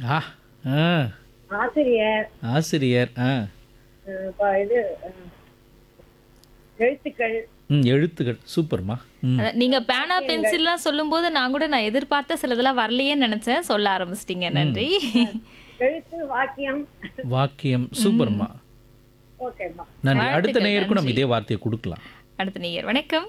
ஆ ஆ ஆசிரியர் ஆசிரியர் ஆ அஹ் இப்ப இது அஹ், எழுத்துக்கள் ம் எழுத்துக்கள் சூப்பர்மா ம் அதான் நீங்க பேனா பென்சில்லாம் சொல்லும்போது நான் கூட நான் எதிர்பார்த்த சிலதெல்லாம் வரலையேன்னு நினைச்சேன் சொல்ல ஆரம்பிச்சிட்டீங்க நன்றி எழுத்து வாக்கியம் வாக்கியம் சூப்பர்மா ஓகேம்மா நன்றி அடுத்த நேயருக்கும் நம்ம இதே வார்த்தையை கொடுக்கலாம் அடுத்த நீர் வணக்கம்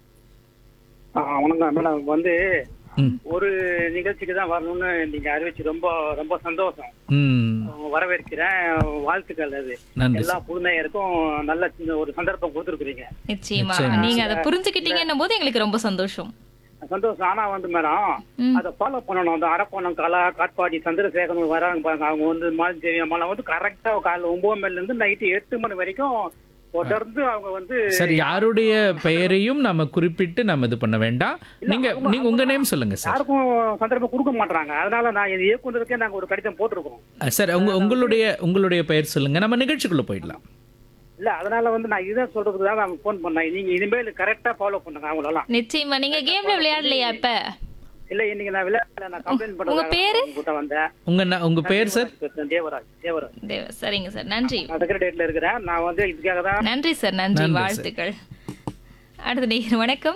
ஆ, வணக்கம் மேடம் வந்து ம் ஒரு நிகழ்ச்சிக்கு தான் வரணும்னு நீங்க அறிவிச்சு ரொம்ப ரொம்ப சந்தோஷம் ம் வரவேற்கிறேன் வாழ்த்துக்கள் அது நன்றி எல்லா புதுநேயருக்கும் நல்ல சின்ன ஒரு சந்தர்ப்பம் கொடுத்துருக்குறீங்க நிச்சயமா நிச்சயமா. நீங்க அதை புரிஞ்சுக்கிட்டீங்கன்னும் போது எங்களுக்கு ரொம்ப சந்தோஷம் சந்தோஷம் ஆனா வந்து மேடம் அதை ஃபாலோ பண்ணணும் அந்த அரக்கோணம் கலா காட்பாடி சந்திரசேகரன் வராங்க பாருங்க அவங்க வந்து மாலி அம்மாலாம் வந்து கரெக்டா காலைல ஒன்பது மணில இருந்து நைட்டு எட்டு மணி வரைக்கும் தொடர்ந்து அவங்க வந்து சார் யாருடைய பெயரையும் நம்ம குறிப்பிட்டு நம்ம இது பண்ண வேண்டாம் நீங்க நீங்க உங்க நேம் சொல்லுங்க சார் யாருக்கும் சந்தர்ப்பம் கொடுக்க மாட்டாங்க அதனால நான் இது இயக்குனருக்கே நாங்க ஒரு கடிதம் போட்டிருக்கோம் அஹ் சார் உங்க உங்களுடைய உங்களுடைய பெயர் சொல்லுங்க நம்ம நிகழ்ச்சிக்குள்ள போயிடலாம் இல்ல அதனால வந்து நான் இதுதான் சொல்றதுக்கு தான் நான் ஃபோன் பண்ணேன் நீங்க இனிமேல் கரெக்டா ஃபாலோ பண்ணுங்க அவங்களெல்லாம் நிச்சயமா நீங்க கேம்ல விளையாடலையா இப்ப இல்ல இன்னைக்கு நான் விளையாடல நான் கம்ப்ளைண்ட் உங்க பேரு? பண்ண உங்ககிட்ட வந்தேன் உங்க ந- உங்க பெயர் சார் பேசுறேன், தேவராஜ் தேவராஜ் தேவ- சரிங்க சார் நன்றி நான் செக்ரட்டேரியட்ல இருக்கிறேன் நான் வந்து இதுக்காக தான் நன்றி சார் நன்றி நன்றி சார். வாழ்த்துக்கள் அடுத்த நீர் வணக்கம்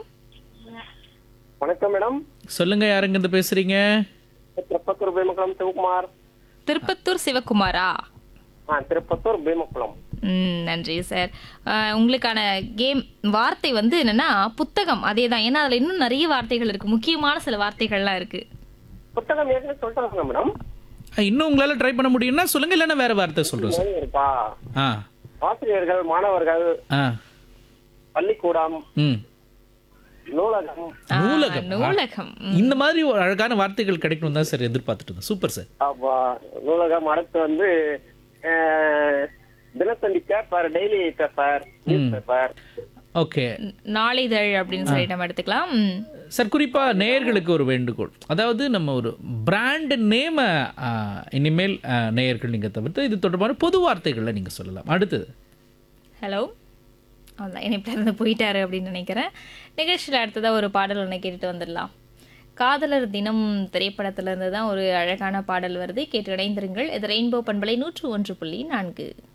வணக்கம் மேடம் சொல்லுங்க யாருங்க இருந்து பேசுறீங்க திருப்பத்தூர் பீமக்குளம் சிவகுமார் திருப்பத்தூர் சிவகுமாரா ஆ திருப்பத்தூர் பீமக்குளம் ம் நன்றி சார் அஹ், உங்களுக்கான கேம் வார்த்தை வந்து என்னன்னா புத்தகம் அதே தான் ஏன்னா அதுல இன்னும் நிறைய வார்த்தைகள் இருக்கு முக்கியமான சில வார்த்தைகள்லாம் இருக்கு புத்தகம் ஏற்கனவே சொல்லிட்டாங்க மேடம் அஹ் இன்னும் உங்களால ட்ரை பண்ண முடியும்னா சொல்லுங்க இல்லைன்னா வேற வார்த்தை சொல்றோம் சார் நிறைய இருக்கா ஆ ஆசிரியர்கள் மாணவர்கள் ஆ பள்ளிக்கூடம் ம் நூலகம் ஆ, நூலகம். நூலகம் ம். இந்த மாதிரி ஒரு அழகான வார்த்தைகள் கிடைக்கணும் தான் சார் எதிர்பார்த்துட்டு இருந்தேன் சூப்பர் சார் அப்பா நூலகம் அடுத்து வந்து அஹ், Dinathanthi paper daily paper news paper okay நாளிதழ் அப்படின்னு சொல்லி நம்ம எடுத்துக்கலாம் ம். சார் குறிப்பா நேயர்களுக்கு ஒரு வேண்டுகோள் அதாவது நம்ம ஒரு பிராண்ட் நேம இனிமேல் ஆ, நேயர்கள் நீங்க தவிர்த்து இது தொடர்பான பொது வார்த்தைகளை நீங்க சொல்லலாம் அடுத்தது ஹலோ அவ்வளோதான் இணைப்பில் இருந்து போயிட்டாரு அப்படின்னு நினைக்கிறேன் நிகழ்ச்சியில் அடுத்ததாக ஒரு பாடல் ஒன்று கேட்டுட்டு வந்துடலாம் காதலர் தினம் திரைப்படத்திலிருந்து தான் ஒரு அழகான பாடல் வருது கேட்டு இணைந்திருங்கள் இது ரெயின்போ பண்பலை நூற்று ஒன்று புள்ளி நான்கு